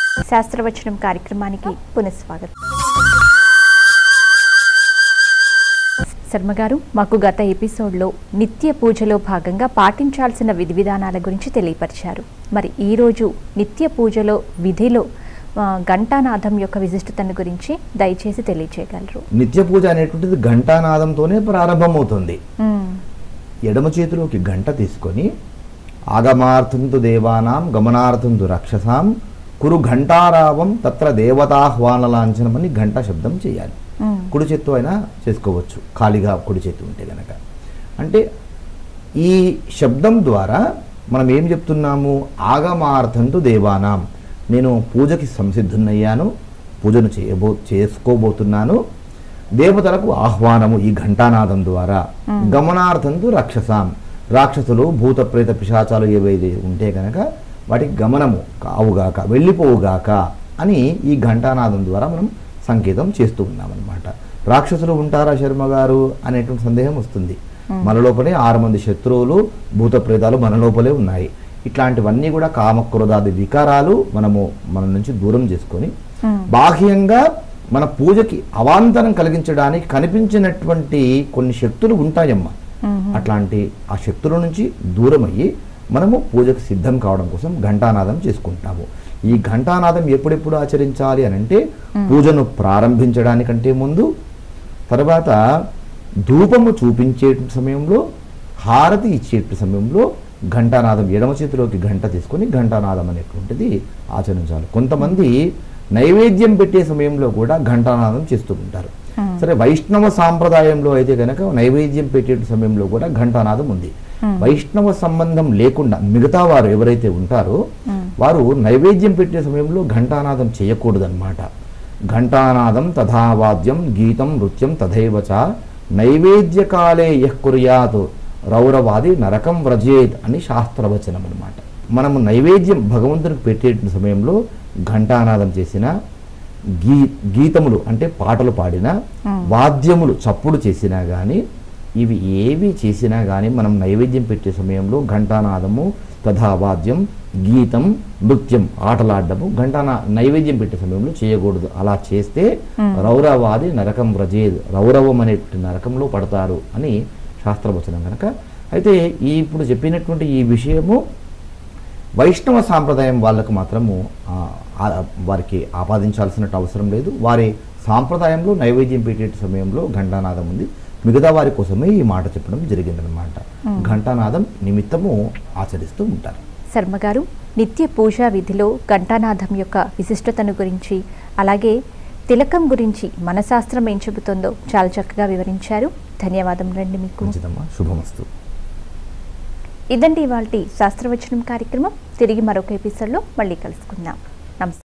శాస్త్రవచనం కార్యక్రమానికి పునఃస్వాగతం శర్మ గారు మాకు గత ఎపిసోడ్లో నిత్య పూజలో భాగంగా పాటించాల్సిన విధి విధానాల గురించి తెలియపరిచారు మరి ఈరోజు నిత్య పూజలో విధిలో ఆ, ఘంటానాదం యొక్క విశిష్టతను గురించి దయచేసి తెలియచేయగలరు నిత్య పూజ అనేటువంటిది ఘంటానాదంతోనే ప్రారంభమవుతుంది మ్మ్. ఎడమ చేతిలోకి గంట తీసుకొని ఆగమార్థంతు దేవానాం గమనార్థంతు రక్షసాం కురు ఘంటారావం తత్ర దేవతాహ్వాన లాంఛనం అని గంట శబ్దం చేయాలి మ్మ్. కుడి చేత్తో అయినా చేసుకోవచ్చు ఖాళీగా కుడి చేతి ఉంటే గనక అంటే ఈ శబ్దం ద్వారా మనం ఏం చెప్తున్నాము ఆగమార్థంతు దేవానాం నేను పూజకి సంసిద్ధున్నయ్యాను పూజను చేయబో చేసుకోబోతున్నాను దేవతలకు ఆహ్వానము ఈ ఘంటానాదం ద్వారా గమనార్థంతు రక్షసాం రాక్షసులు భూత ప్రేత పిశాచాలు ఏవైతే ఉంటే గనక వాటికి గమనము కావుగాక వెళ్ళిపోవుగాక అని ఈ ఘంటానాదం ద్వారా మనం సంకేతం చేస్తూ ఉన్నామన్నమాట రాక్షసులు ఉంటారా శర్మ గారు అనేటువంటి సందేహం వస్తుంది మన లోపలే ఆరు మంది శత్రువులు భూత ప్రేతాలు మన లోపలే ఉన్నాయి ఇట్లాంటివన్నీ కూడా కామక్రోధాది వికారాలు మనము మన నుంచి దూరం చేసుకొని మ్మ్. బాహ్యంగా మన పూజకి అవాంతరం కలిగించడానికి కనిపించినటువంటి కొన్ని శక్తులు ఉంటాయమ్మా మ్మ్. అట్లాంటి ఆ శక్తుల నుంచి దూరం అయ్యి మనము పూజకు సిద్ధం కావడం కోసం ఘంటానాదం చేసుకుంటాము ఈ ఘంటానాదం ఎప్పుడెప్పుడు ఆచరించాలి అని అంటే పూజను ప్రారంభించడానికంటే ముందు తర్వాత ధూపము చూపించే సమయంలో హారతి ఇచ్చే సమయంలో ఘంటానాదం ఎడమ చేతిలోకి గంట తీసుకొని ఘంటానాదం అనేటువంటిది ఆచరించాలి కొంతమంది నైవేద్యం పెట్టే సమయంలో కూడా ఘంటానాదం చేస్తూ ఉంటారు మ్మ్. సరే వైష్ణవ సాంప్రదాయంలో అయితే కనుక నైవేద్యం పెట్టే సమయంలో కూడా ఘంటానాదం ఉంది మ్మ్. వైష్ణవ సంబంధం లేకుండా మిగతా వారు ఎవరైతే ఉంటారో మ్మ్. వారు నైవేద్యం పెట్టే సమయంలో ఘంటానాదం చేయకూడదన్నమాట ఘంటానాదం తథావాద్యం గీతం నృత్యం తథైవచ నైవేద్యకాలే యః కుర్యాత్ రౌరవాది నరకం వ్రజేత్ అని శాస్త్రవచనం అన్నమాట మనము నైవేద్యం భగవంతునికి పెట్టే సమయంలో ఘంటానాదం చేసిన గీ గీతములు అంటే పాటలు పాడినా మ్మ్. వాద్యములు చప్పుడు చేసినా కానీ ఇవి ఏవి చేసినా కానీ మనం నైవేద్యం పెట్టే సమయంలో ఘంటానాదము తథావాద్యం గీతం నృత్యం ఆటలాడము ఘంటానా నైవేద్యం పెట్టే సమయంలో చేయకూడదు అలా చేస్తే మ్మ్. రౌరవాది నరకం వ్రజేద్ రౌరవం అనేటువంటి నరకంలో పడతారు అని శాస్త్రవచనం కనుక అయితే ఈ ఇప్పుడు చెప్పినటువంటి ఈ విషయము వైష్ణవ సాంప్రదాయం వాళ్ళకు మాత్రము ఆ, ఆ, వారికి ఆపాదించాల్సిన అవసరం లేదు వారి సాంప్రదాయంలో నైవేద్యం పెట్టే సమయంలో ఘంటానాదం ఉంది మిగతా వారి కోసమే ఈ మాట చెప్పడం జరిగిందనమాట ఘంటానాదం నిమిత్తము ఆచరిస్తూ ఉంటారు శర్మ గారు నిత్య పూజా విధిలో ఘంటానాదం యొక్క విశిష్టతను గురించి అలాగే తిలకం గురించి మన శాస్త్రం ఏం చెబుతుందో చాలా చక్కగా వివరించారు ధన్యవాదములండి మీకు మంచిదమ్మా శుభమస్తు ఇదండి ఇవాళ శాస్త్రవచనం కార్యక్రమం తిరిగి మరొక ఎపిసోడ్లో మళ్ళీ కలుసుకుందాం నమస్తే